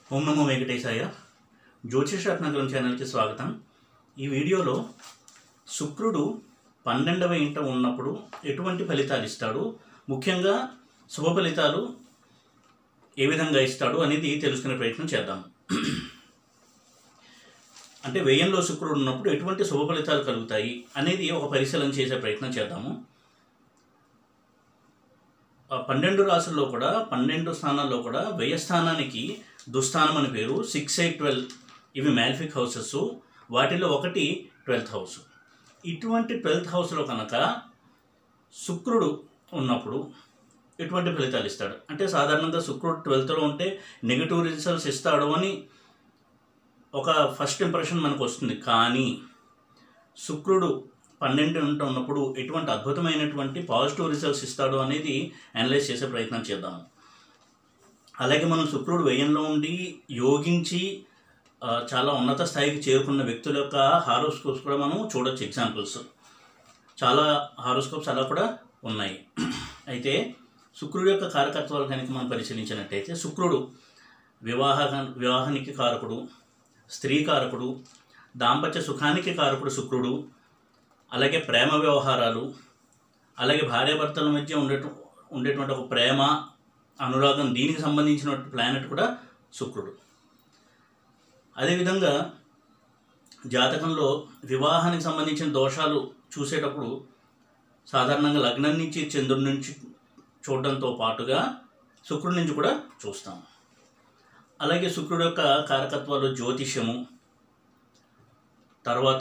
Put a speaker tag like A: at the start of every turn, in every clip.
A: ఓం నమో వెంకటేశాయ జ్యోతిష రత్నగరం ఛానల్కి స్వాగతం ఈ వీడియోలో శుక్రుడు పన్నెండవ ఇంట ఉన్నప్పుడు ఎటువంటి ఫలితాలు ఇస్తాడు ముఖ్యంగా శుభ ఫలితాలు ఏ విధంగా ఇస్తాడు అనేది తెలుసుకునే ప్రయత్నం చేద్దాం అంటే వ్యయంలో శుక్రుడు ఉన్నప్పుడు ఎటువంటి శుభ ఫలితాలు కలుగుతాయి అనేది ఒక పరిశీలన చేసే ప్రయత్నం చేద్దాము ఆ పన్నెండు రాసుల్లో కూడా పన్నెండు స్థానాల్లో కూడా వ్యయ స్థానానికి దుస్థానం అని పేరు సిక్స్ ఎయిట్ ట్వెల్వ్ ఇవి మ్యాలిఫిక్ హౌసెస్ వాటిలో ఒకటి ట్వెల్త్ హౌస్ ఇటువంటి ట్వెల్త్ హౌస్లో కనుక శుక్రుడు ఉన్నప్పుడు ఎటువంటి ఫలితాలు ఇస్తాడు అంటే సాధారణంగా శుక్రుడు ట్వెల్త్లో ఉంటే నెగిటివ్ రిజల్ట్స్ ఇస్తాడు అని ఒక ఫస్ట్ ఇంప్రెషన్ మనకు వస్తుంది కానీ శుక్రుడు పన్నెండు ఉంట ఉన్నప్పుడు ఎటువంటి అద్భుతమైనటువంటి పాజిటివ్ రిజల్ట్స్ ఇస్తాడు అనేది అనలైజ్ చేసే ప్రయత్నం చేద్దాము అలాగే మనం శుక్రుడు వ్యయంలో ఉండి యోగించి ఆ, చాలా ఉన్నత స్థాయికి చేరుకున్న వ్యక్తుల యొక్క హారోస్కోప్స్ కూడా మనం చూడొచ్చు ఎగ్జాంపుల్స్ చాలా హారోస్కోప్స్ అలా కూడా ఉన్నాయి అయితే శుక్రుడు యొక్క కారకత్వాలు కనుక మనం పరిశీలించినట్టయితే శుక్రుడు వివాహ వివాహానికి కారకుడు స్త్రీ కారకుడు దాంపత్య సుఖానికి కారకుడు శుక్రుడు అలాగే ప్రేమ వ్యవహారాలు అలాగే భార్యాభర్తల మధ్య ఉండేట ఉండేటువంటి ఒక ప్రేమ అనురాగం దీనికి సంబంధించిన ప్లానెట్ కూడా శుక్రుడు అదేవిధంగా జాతకంలో వివాహానికి సంబంధించిన దోషాలు చూసేటప్పుడు సాధారణంగా లగ్నం నుంచి చంద్రుడి నుంచి చూడడంతో పాటుగా శుక్రుడి నుంచి కూడా చూస్తాం అలాగే శుక్రుడు యొక్క కారకత్వాలు జ్యోతిష్యము తర్వాత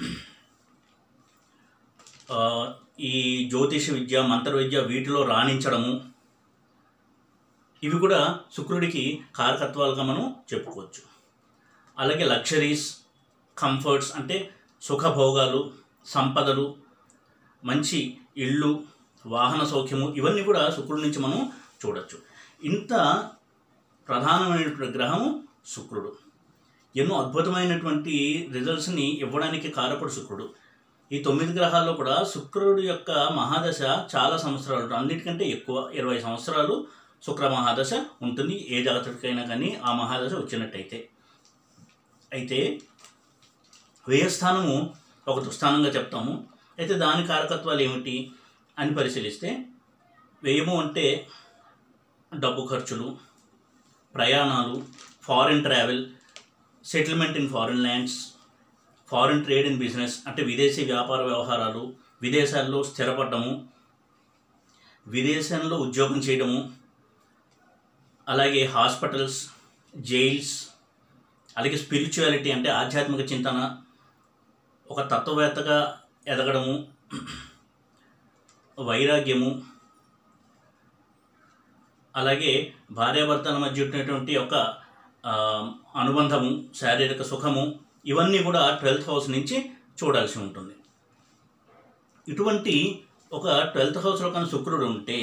A: ఆ, ఈ జ్యోతిష విద్య మంత్ర విద్య వీటిలో రాణించడము ఇవి కూడా శుక్రుడికి కారకత్వాలుగా మనం చెప్పుకోవచ్చు అలాగే లగ్జరీస్ కంఫర్ట్స్ అంటే సుఖభోగాలు సంపదలు మంచి ఇళ్ళు వాహన సౌఖ్యము ఇవన్నీ కూడా శుక్రుడి నుంచి మనం చూడొచ్చు ఇంత ప్రధానమైనటువంటి గ్రహము శుక్రుడు ఎన్నో అద్భుతమైనటువంటి రిజల్ట్స్ని ఇవ్వడానికి కారకుడు శుక్రుడు ఈ తొమ్మిది గ్రహాల్లో కూడా శుక్రుడు యొక్క మహాదశ చాలా సంవత్సరాలు ఉంటుంది. అన్నిటికంటే ఎక్కువ ఇరవై సంవత్సరాలు శుక్ర మహాదశ ఉంటుంది ఏ జాతకైనా కానీ ఆ మహాదశ వచ్చినట్టయితే అయితే వ్యయస్థానము ఒక దుస్థానంగా చెప్తాము అయితే దాని కారకత్వాలు ఏమిటి అని పరిశీలిస్తే వ్యయము అంటే డబ్బు ఖర్చులు ప్రయాణాలు foreign travel settlement in foreign lands foreign trade in business అంటే విదేశీ వ్యాపార వ్యవహారాలు విదేశాల్లో స్థిరపడము విదేశంలో ఉద్యోగం చేయడము అలాగే హాస్పిటల్స్ జైల్స్ అలాగే స్పిరిచువాలిటీ అంటే ఆధ్యాత్మిక చింతన ఒక తత్వవేత్తగా ఎదగడము వైరాగ్యము అలాగే భార్యాభర్తల మధ్య ఉన్నటువంటి ఒక ఆ, అనుబంధము శారీరక సుఖము ఇవన్నీ కూడా ట్వెల్త్ హౌస్ నుంచి చూడాల్సి ఉంటుంది ఇటువంటి ఒక ట్వెల్త్ హౌస్లో కానీ శుక్రుడు ఉంటే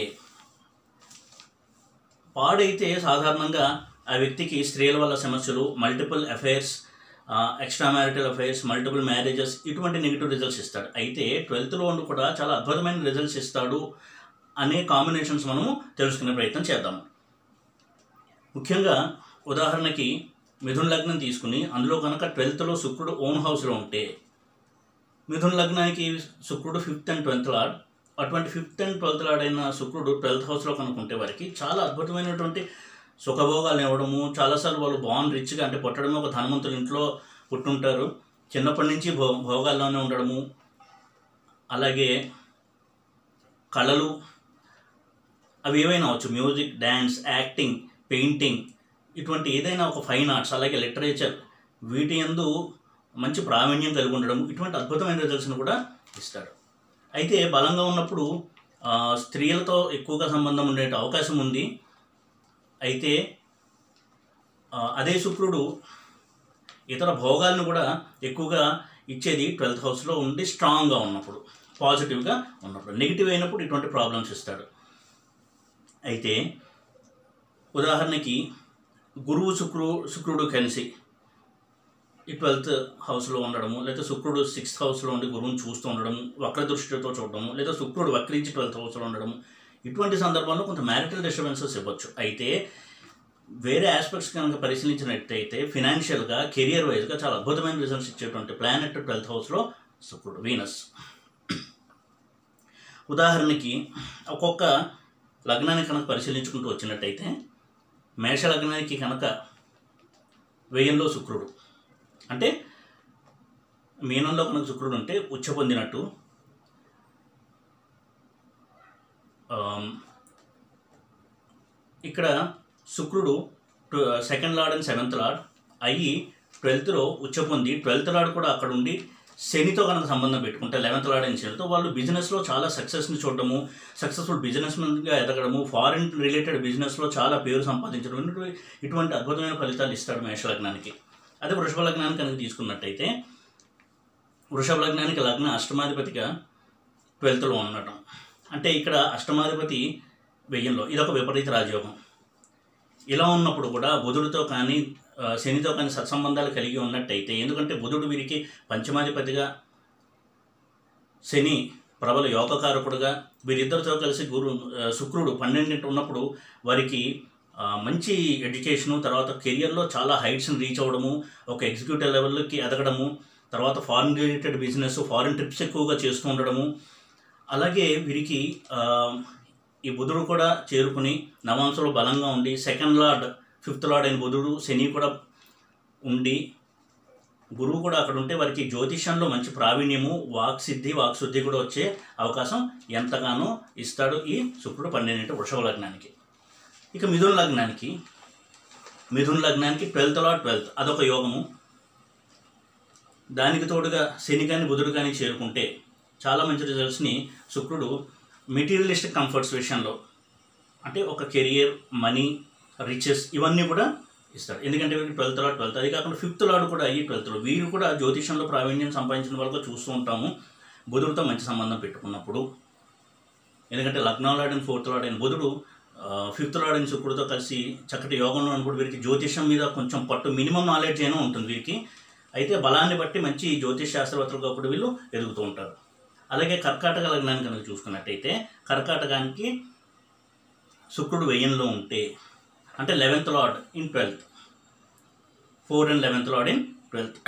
A: పాడైతే సాధారణంగా ఆ వ్యక్తికి స్త్రీల వల్ల సమస్యలు multiple affairs extra marital affairs multiple marriages ఇటువంటి నెగిటివ్ రిజల్ట్స్ ఇస్తాడు అయితే ట్వెల్త్లో ఉండి కూడా చాలా అద్భుతమైన రిజల్ట్స్ ఇస్తాడు అనే కాంబినేషన్స్ మనము తెలుసుకునే ప్రయత్నం చేద్దాం ముఖ్యంగా ఉదాహరణకి మిథున్ లగ్నం తీసుకుని అందులో కనుక ట్వెల్త్లో శుక్రుడు ఓన్ హౌస్లో ఉంటే మిథున్ లగ్నానికి శుక్రుడు ఫిఫ్త్ అండ్ ట్వెల్త్ లార్డ్ అటువంటి ఫిఫ్త్ అండ్ ట్వెల్త్ లార్డ్ అయిన శుక్రుడు ట్వెల్త్ హౌస్లో కనుక ఉంటే వారికి చాలా అద్భుతమైనటువంటి సుఖభోగాలు ఇవ్వడము చాలాసార్లు వాళ్ళు బాగుంది రిచ్గా అంటే పుట్టడమే ఒక ధనవంతుల ఇంట్లో పుట్టుంటారు చిన్నప్పటి నుంచి భో భోగాల్లోనే ఉండడము అలాగే కళలు అవి ఏవైనా అవచ్చు మ్యూజిక్ డ్యాన్స్ యాక్టింగ్ పెయింటింగ్ ఇటువంటి ఏదైనా ఒక ఫైన్ ఆర్ట్స్ అలాగే లిటరేచర్ వీటి యందు మంచి ప్రావీణ్యం కలిగి ఉండడం ఇటువంటి అద్భుతమైన రిజల్ట్స్ని కూడా ఇస్తాడు అయితే బలంగా ఉన్నప్పుడు ఆ, స్త్రీలతో ఎక్కువగా సంబంధం ఉండే అవకాశం ఉంది అయితే ఆ, అదే శుక్రుడు ఇతర భోగాలను కూడా ఎక్కువగా ఇచ్చేది ట్వెల్త్ హౌస్లో ఉండి స్ట్రాంగ్గా ఉన్నప్పుడు పాజిటివ్గా ఉన్నప్పుడు నెగిటివ్ అయినప్పుడు ఇటువంటి ప్రాబ్లమ్స్ ఇస్తాడు అయితే ఉదాహరణకి గురువు శుక్రు శుక్రుడు కలిసి ఈ ట్వెల్త్ హౌస్లో ఉండడము లేదా శుక్రుడు సిక్స్త్ హౌస్లో ఉండి గురువుని చూస్తూ ఉండడము వక్ర దృష్టితో చూడడము లేదా శుక్రుడు వక్రించి ట్వెల్త్ హౌస్లో ఉండడము ఇటువంటి సందర్భంలో కొంత మ్యారిటల్ డిస్టర్బెన్సెస్ ఇవ్వచ్చు అయితే వేరే ఆస్పెక్ట్స్ కనుక పరిశీలించినట్టయితే ఫినాన్షియల్గా కెరియర్ వైజ్గా చాలా అద్భుతమైన రిజల్ట్స్ ఇచ్చేటువంటి ప్లానెట్ ట్వెల్త్ హౌస్లో శుక్రుడు వీనస్ ఉదాహరణకి ఒక్కొక్క లగ్నాన్ని కనుక పరిశీలించుకుంటూ వచ్చినట్టయితే మేష లగ్నానికి కనుక వ్యయంలో శుక్రుడు అంటే మీనంలో కనుక శుక్రుడు ఉంటే ఉచ్చ పొందినట్టు ఆమ్, ఇక్కడ శుక్రుడు second lord and seventh lord అయ్యి ట్వెల్త్లో ఉచ్చ పొంది ట్వెల్త్ లార్డ్ కూడా అక్కడ ఉండి శనితో కనుక సంబంధం పెట్టుకుంటే లెవెన్త్ లార్డ్ అండ్ శనితో వాళ్ళు బిజినెస్లో చాలా సక్సెస్ని చూడడము సక్సెస్ఫుల్ బిజినెస్ గా ఎదగడము ఫారిన్ రిలేటెడ్ బిజినెస్లో చాలా పేరు సంపాదించడం ఇటువంటి- ఇటువంటి అద్భుతమైన ఫలితాలు ఇస్తాడు మేష లగ్నానికి అదే వృషభ లగ్నానికి కనుక తీసుకున్నట్టయితే వృషభ లగ్నానికి లగ్న అష్టమాధిపతిగా ట్వెల్త్లో ఉండటం అంటే ఇక్కడ అష్టమాధిపతి వెయ్యంలో ఇదొక విపరీత రాజయోగం ఇలా ఉన్నప్పుడు కూడా బుధుడితో కానీ ఆ, శనితో కానీ సత్సంబంధాలు కలిగి ఉన్నట్టయితే ఎందుకంటే బుధుడు వీరికి పంచమాధిపతిగా శని ప్రబల యోగకారకుడుగా వీరిద్దరితో కలిసి గురు ఆ, శుక్రుడు పన్నెండింటి ఉన్నప్పుడు వారికి ఆ, మంచి ఎడ్యుకేషను తర్వాత కెరియర్లో చాలా హైట్స్ని రీచ్ అవ్వడము ఒక ఎగ్జిక్యూటివ్ లెవెల్కి ఎదగడము తర్వాత foreign related business foreign trips ఎక్కువగా చేస్తూ ఉండడము అలాగే వీరికి ఆ, ఈ బుధుడు కూడా చేరుకుని నవాంశలో బలంగా ఉండి సెకండ్ లార్డ్ ఫిఫ్త్ లార్డ్ అయిన బుధుడు శని కూడా ఉండి గురువు కూడా అక్కడ ఉంటే వారికి జ్యోతిష్యంలో మంచి ప్రావీణ్యము వాక్సిద్ధి వాక్శుద్ధి కూడా వచ్చే అవకాశం ఎంతగానో ఇస్తాడు ఈ శుక్రుడు పన్నెండింటి వృషభ లగ్నానికి ఇక మిథున లగ్నానికి మిథున లగ్నానికి ట్వెల్త్ లార్డ్ ట్వెల్త్ అదొక యోగము దానికి తోడుగా శని కానీ బుధుడు కానీ చేరుకుంటే చాలా మంచి రిజల్ట్స్ని శుక్రుడు మెటీరియలిస్టిక్ కంఫర్ట్స్ విషయంలో అంటే ఒక కెరియర్ మనీ రిచెస్ ఇవన్నీ కూడా ఇస్తాడు ఎందుకంటే వీరికి ట్వెల్త్ లాడ్ ట్వెల్త్ అది కాకుండా ఫిఫ్త్ లాడ్ కూడా అయ్యి ట్వెల్త్లో వీరు కూడా జ్యోతిషంలో ప్రావీణ్యం సంపాదించిన వాళ్ళగా చూస్తూ ఉంటాము బుధుడితో మంచి సంబంధం పెట్టుకున్నప్పుడు ఎందుకంటే లగ్నం లాడ్ అండ్ ఫోర్త్ లాడ్ అయిన బుధుడు ఫిఫ్త్ లాడ్ అయిన శుక్రుడితో కలిసి చక్కటి యోగంలో ఉన్నప్పుడు వీరికి జ్యోతిషం మీద కొంచెం పట్టు మినిమం నాలెడ్జ్ అయినా ఉంటుంది వీరికి అయితే బలాన్ని బట్టి మంచి జ్యోతిష్ శాస్త్రవేత్తలుగా కూడా వీళ్ళు ఎదుగుతూ ఉంటారు అలాగే కర్కాటక లగ్నాన్ని కనుక చూసుకున్నట్టయితే కర్కాటకానికి శుక్రుడు వెయ్యంలో ఉంటే అంటే eleventh lord in twelfth four and eleventh lord in twelfth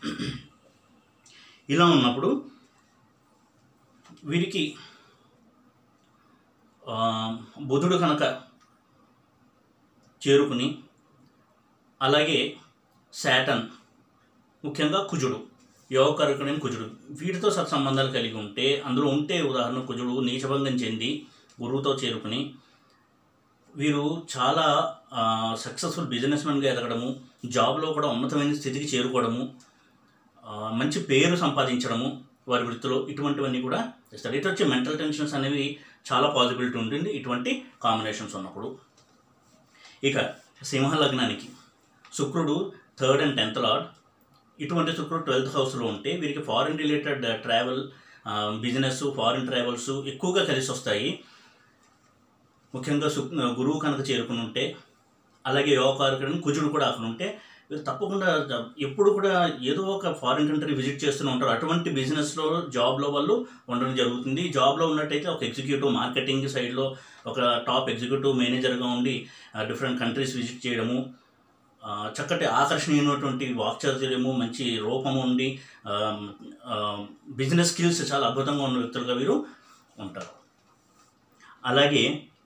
A: ఇలా ఉన్నప్పుడు వీరికి ఆ, బుధుడు కనుక చేరుకుని అలాగే శాటన్ ముఖ్యంగా కుజుడు యోగకరకుడైన కుజుడు వీటితో సత్సంబంధాలు కలిగి ఉంటే అందులో ఉంటే ఉదాహరణ కుజుడు నీచభంగం చెంది గురువుతో చేరుకుని వీరు చాలా సక్సెస్ఫుల్ బిజినెస్ మెన్గా ఎదగడము జాబ్లో కూడా ఉన్నతమైన స్థితికి చేరుకోవడము ఆ, మంచి పేరు సంపాదించడము వారి వృత్తిలో ఇటువంటివన్నీ కూడా చేస్తారు ఇటు వచ్చే మెంటల్ టెన్షన్స్ అనేవి చాలా పాసిబిలిటీ ఉంటుంది ఇటువంటి కాంబినేషన్స్ ఉన్నప్పుడు ఇక సింహ లగ్నానికి శుక్రుడు థర్డ్ అండ్ టెన్త్ లార్డ్ ఇటువంటి శుక్రుడు ట్వెల్త్ హౌస్లో ఉంటే వీరికి foreign related travel business foreign travels ఎక్కువగా కలిసి వస్తాయి ముఖ్యంగా సు గురువు కనుక చేరుకుని ఉంటే అలాగే యోగకారకుడిని కుజుడు కూడా అక్కడ ఉంటే వీళ్ళు తప్పకుండా ఎప్పుడు కూడా ఏదో ఒక ఫారిన్ కంట్రీ విజిట్ చేస్తూనే ఉంటారు అటువంటి బిజినెస్లో జాబ్లో వాళ్ళు ఉండడం జరుగుతుంది జాబ్లో ఉన్నట్టయితే ఒక ఎగ్జిక్యూటివ్ మార్కెటింగ్ సైడ్లో ఒక టాప్ ఎగ్జిక్యూటివ్ మేనేజర్గా ఉండి డిఫరెంట్ కంట్రీస్ విజిట్ చేయడము ఆ, చక్కటి ఆకర్షణీయమైనటువంటి వాక్చాతుర్యము మంచి రూపము ఉండి బిజినెస్ స్కిల్స్ చాలా అద్భుతంగా ఉన్న వ్యక్తులుగా వీరు ఉంటారు అలాగే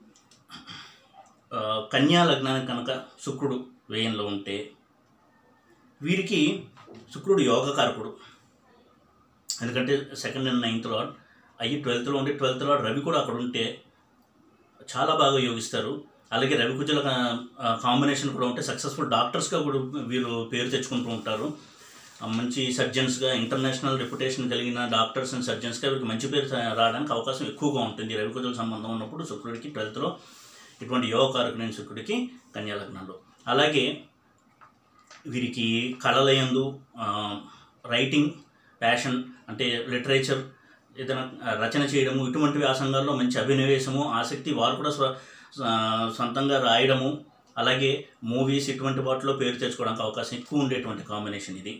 A: ఆ, కన్యా లగ్నానికి కనుక శుక్రుడు వ్యయంలో ఉంటే వీరికి శుక్రుడు యోగకారకుడు ఎందుకంటే సెకండ్ అండ్ నైన్త్ లాడ్ అయ్యి ట్వెల్త్లో ఉండి ట్వెల్త్ లాడ్ రవి కూడా అక్కడ ఉంటే చాలా బాగా యోగిస్తారు అలాగే రవి కుజుల కాంబినేషన్ కూడా ఉంటే సక్సెస్ఫుల్ డాక్టర్స్గా కూడా వీరు పేరు తెచ్చుకుంటూ ఉంటారు ఆ, మంచి సర్జన్స్గా ఇంటర్నేషనల్ రెప్యుటేషన్ కలిగిన డాక్టర్స్ అండ్ సర్జన్స్గా వీరికి మంచి పేరు రావడానికి అవకాశం ఎక్కువగా ఉంటుంది రవి కుజుల సంబంధం ఉన్నప్పుడు శుక్రుడికి ట్వెల్త్లో ఇటువంటి యోగకారకుడైన శుక్రుడికి కన్యా లగ్నంలో అలాగే వీరికి కళలయందు ఆ, రైటింగ్ ప్యాషన్ అంటే లిటరేచర్ ఏదైనా రచన చేయడము ఇటువంటి వ్యాసంగాల్లో మంచి అభినవేశము ఆసక్తి వారు కూడా స్వ స- సొంతంగా రాయడము అలాగే మూవీస్ ఇటువంటి వాటిలో పేరు తెచ్చుకోవడానికి అవకాశం ఎక్కువ ఉండేటువంటి కాంబినేషన్ ఇది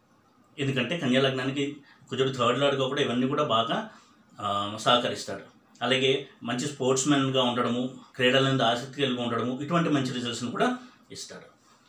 A: ఎందుకంటే కన్యా లగ్నానికి కుజుడు థర్డ్ లాడ్గా కూడా ఇవన్నీ కూడా బాగా ఆ, సహకరిస్తాడు అలాగే మంచి స్పోర్ట్స్మెన్గా ఉండడము క్రీడల మీద ఆసక్తి కలిగి ఉండడము ఇటువంటి మంచి రిజల్ట్స్ని కూడా ఇస్తాడు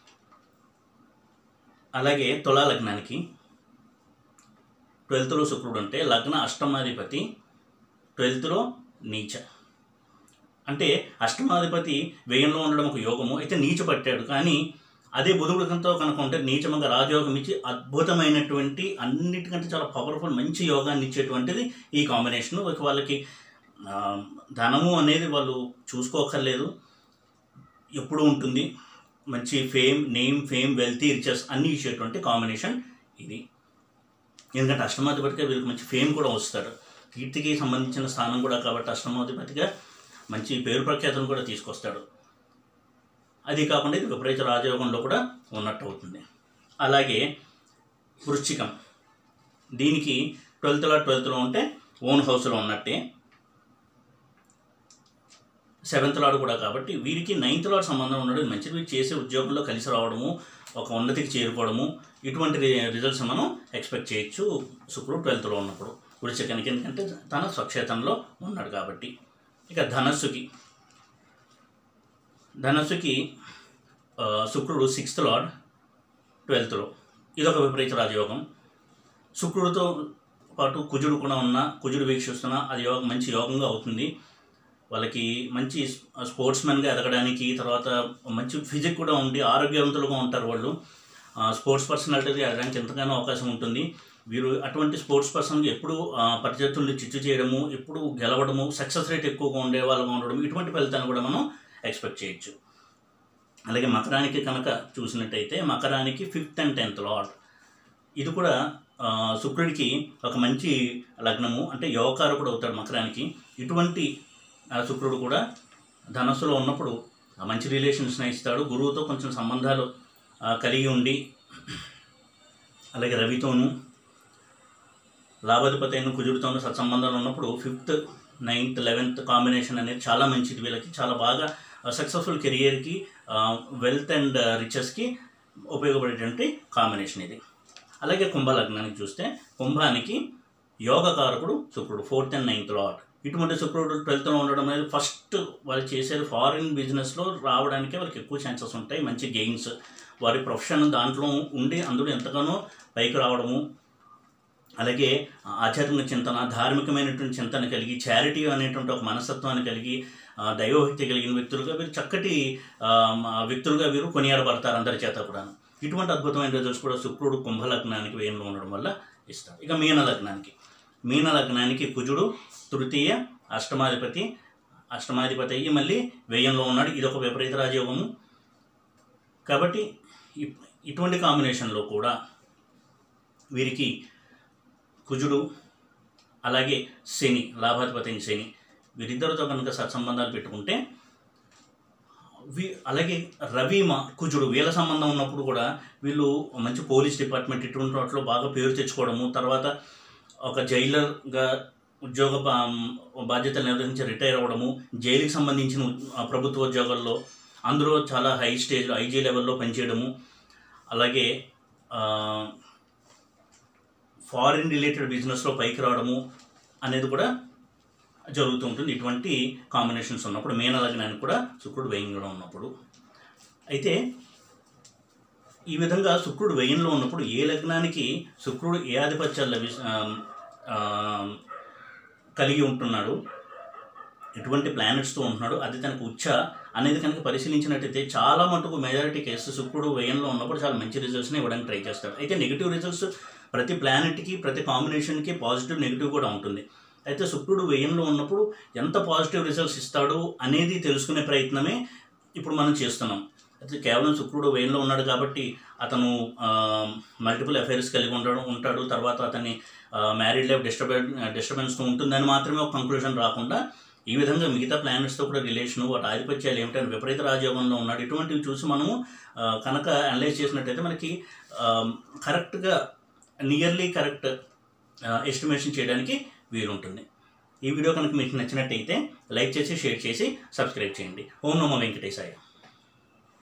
A: అలాగే తులా లగ్నానికి ట్వెల్త్లో శుక్రుడు అంటే లగ్న అష్టమాధిపతి ట్వెల్త్లో నీచ అంటే అష్టమాధిపతి వ్యయంలో ఉండడం ఒక యోగము అయితే నీచ పట్టాడు కానీ అదే బుధుడికంతో కనుక ఉంటే నీచమంగా రాజయోగం ఇచ్చి అద్భుతమైనటువంటి అన్నిటికంటే చాలా పవర్ఫుల్ మంచి యోగాన్ని ఇచ్చేటువంటిది ఈ కాంబినేషన్ ఒక వాళ్ళకి ఆ, ధనము అనేది వాళ్ళు చూసుకోకర్లేదు ఎప్పుడు ఉంటుంది మంచి fame name fame wealthy riches అన్నీ ఇచ్చేటువంటి కాంబినేషన్ ఇది ఎందుకంటే అష్టమాధిపతిగా వీళ్ళకి మంచి ఫేమ్ కూడా వస్తాడు కీర్తికి సంబంధించిన స్థానం కూడా కాబట్టి అష్టమాధిపతిగా మంచి పేరు ప్రఖ్యాతను కూడా తీసుకొస్తాడు అది కాకుండా ఇది విపరీత రాజయోగంలో కూడా ఉన్నట్టు అవుతుంది అలాగే వృశ్చికం దీనికి ట్వెల్త్లో ట్వెల్త్లో ఉంటే ఓన్ హౌస్లో ఉన్నట్టే సెవెంత్ లాడ్ కూడా కాబట్టి వీరికి నైన్త్ లాడ్ సంబంధం ఉండడం మంచిది వీరు చేసే ఉద్యోగంలో కలిసి రావడము ఒక ఉన్నతికి చేరుకోవడము ఇటువంటి రి- రిజల్ట్స్ మనం ఎక్స్పెక్ట్ చేయొచ్చు శుక్రుడు ట్వెల్త్లో ఉన్నప్పుడు వృశ్చికానికి ఎందుకంటే తన స్వక్షేత్రంలో ఉన్నాడు కాబట్టి ఇక ధనస్సుకి ధనస్సుకి ఆ, శుక్రుడు సిక్స్త్ లార్డ్ ట్వెల్త్లో ఇదొక విపరీత రాజయోగం శుక్రుడితో పాటు కుజుడు కూడా ఉన్న కుజుడు వీక్షిస్తున్న అది యోగం మంచి యోగంగా అవుతుంది వాళ్ళకి మంచి స్పోర్ట్స్మెన్గా ఎదగడానికి తర్వాత మంచి ఫిజిక్ కూడా ఉండి ఆరోగ్యవంతులుగా ఉంటారు వాళ్ళు ఆ, స్పోర్ట్స్ పర్సనాలిటీ ఎదగడానికి ఎంతగానో అవకాశం ఉంటుంది వీరు అటువంటి స్పోర్ట్స్ పర్సన్కి ఎప్పుడు ఆ, ప్రత్యర్థుల్ని చిచ్చు చేయడము ఎప్పుడు గెలవడము సక్సెస్ రేట్ ఎక్కువగా ఉండే వాళ్ళగా ఉండడం ఇటువంటి ఫలితాన్ని కూడా మనం ఎక్స్పెక్ట్ చేయొచ్చు అలాగే మకరానికి కనుక చూసినట్టయితే మకరానికి ఫిఫ్త్ అండ్ టెన్త్ లార్డ్ ఇది కూడా ఆ, శుక్రుడికి ఒక మంచి లగ్నము అంటే యోగకారకుడు అవుతాడు మకరానికి ఇటువంటి ఆ, శుక్రుడు కూడా ధనస్సులో ఉన్నప్పుడు ఆ మంచి రిలేషన్స్ని ఇస్తాడు గురువుతో కొంచెం సంబంధాలు ఆ, కలిగి ఉండి అలాగే రవితోనూ లాభాధిపతి అయిన కుజుడితోనూ సత్సంబంధాలు ఉన్నప్పుడు ఫిఫ్త్ నైన్త్ లెవెన్త్ కాంబినేషన్ అనేది చాలా మంచిది వీళ్ళకి చాలా బాగా సక్సెస్ఫుల్ కెరియర్కి వెల్త్ అండ్ రిచెస్కి ఉపయోగపడేటువంటి కాంబినేషన్ ఇది అలాగే కుంభ లగ్నానికి చూస్తే కుంభానికి యోగకారకుడు శుక్రుడు ఫోర్త్ అండ్ నైన్త్ లాట్ ఇటువంటి శుక్రుడు ట్వెల్త్లో ఉండడం అనేది ఫస్ట్ వాళ్ళు చేసేది ఫారిన్ బిజినెస్లో రావడానికి వాళ్ళకి ఎక్కువ ఛాన్సెస్ ఉంటాయి మంచి గెయిన్స్ వారి ప్రొఫెషన్ దాంట్లో ఉండి అందులో ఎంతగానో పైకి రావడము అలాగే ఆధ్యాత్మిక చింతన ధార్మికమైనటువంటి చింతన కలిగి చారిటీ అనేటువంటి ఒక మనస్తత్వాన్ని కలిగి ఆ, దైవభక్తి కలిగిన వ్యక్తులుగా వీరు చక్కటి ఆ, మ- వ్యక్తులుగా వీరు కొనియాడబడతారు అందరి చేత కూడా ఇటువంటి అద్భుతమైన రిజల్ట్స్ కూడా శుక్రుడు కుంభ లగ్నానికి వేయంలో ఉండడం వల్ల ఇస్తారు ఇక మీన లగ్నానికి మీన లగ్నానికి కుజుడు తృతీయ అష్టమాధిపతి అష్టమాధిపతి అయ్యి మళ్ళీ వ్యయంలో ఉన్నాడు ఇది ఒక విపరీత రాజయోగము కాబట్టి ఇ- ఇటువంటి కాంబినేషన్లో కూడా వీరికి కుజుడు అలాగే శని లాభాధిపతి అయిన శని వీరిద్దరితో కనుక సత్సంబంధాలు పెట్టుకుంటే వీ అలాగే రవి మా కుజుడు వీళ్ళ సంబంధం ఉన్నప్పుడు కూడా వీళ్ళు మంచి పోలీస్ డిపార్ట్మెంట్ ఇటువంటి వాటిలో బాగా పేరు తెచ్చుకోవడము తర్వాత ఒక జైలర్గా ఉద్యోగ బా- బాధ్యతలు నిర్వహించి రిటైర్ అవ్వడము జైలుకి సంబంధించిన ఉ- ఆ ప్రభుత్వ ఉద్యోగాల్లో అందులో చాలా హై స్టేజ్ ఐజీ లెవెల్లో పనిచేయడము అలాగే ఆ, ఫారిన్ రిలేటెడ్ బిజినెస్లో పైకి రావడము అనేది కూడా జరుగుతూ ఉంటుంది ఇటువంటి కాంబినేషన్స్ ఉన్నప్పుడు మీన లగ్నానికి కూడా శుక్రుడు వ్యయంలో ఉన్నప్పుడు అయితే ఈ విధంగా శుక్రుడు వ్యయంలో ఉన్నప్పుడు ఏ లగ్నానికి శుక్రుడు ఏ ఆధిపత్యాలు లభి ఆ, ఆ, కలిగి ఉంటున్నాడు ఎటువంటి ప్లానెట్స్తో ఉంటున్నాడు అది తనకు ఉచ్చ అనేది కనుక పరిశీలించినట్టయితే చాలా మటుకు మెజారిటీ కేసు శుక్రుడు వ్యయంలో ఉన్నప్పుడు చాలా మంచి రిజల్ట్స్ని ఇవ్వడానికి ట్రై చేస్తాడు అయితే నెగిటివ్ రిజల్ట్స్ ప్రతి ప్లానెట్కి ప్రతి కాంబినేషన్కి పాజిటివ్ నెగిటివ్ కూడా ఉంటుంది అయితే శుక్రుడు వ్యయంలో ఉన్నప్పుడు ఎంత పాజిటివ్ రిజల్ట్స్ ఇస్తాడు అనేది తెలుసుకునే ప్రయత్నమే ఇప్పుడు మనం చేస్తున్నాం అయితే కేవలం శుక్రుడు వ్యయంలో ఉన్నాడు కాబట్టి అతను మల్టిపుల్ అఫైర్స్ కలిగి ఉండడం ఉంటాడు తర్వాత అతని మ్యారీడ్ లైఫ్ డిస్టర్బెన్ డిస్టర్బెన్స్తో ఉంటుందని మాత్రమే ఒక కంక్లూజన్ రాకుండా ఈ విధంగా మిగతా ప్లానెట్స్తో కూడా రిలేషన్ వాటి ఆధిపత్యాలు ఏమిటని విపరీత రాజయోగంలో ఉన్నాడు ఇటువంటివి చూసి మనము ఆ, కనుక అనలైజ్ చేసినట్టయితే మనకి కరెక్ట్గా నియర్లీ కరెక్ట్ ఎస్టిమేషన్ చేయడానికి వీలుంటుంది ఈ వీడియో కనుక మీకు నచ్చినట్టయితే లైక్ చేసి షేర్ చేసి సబ్స్క్రైబ్ చేయండి ఓం నమో వెంకటేశాయ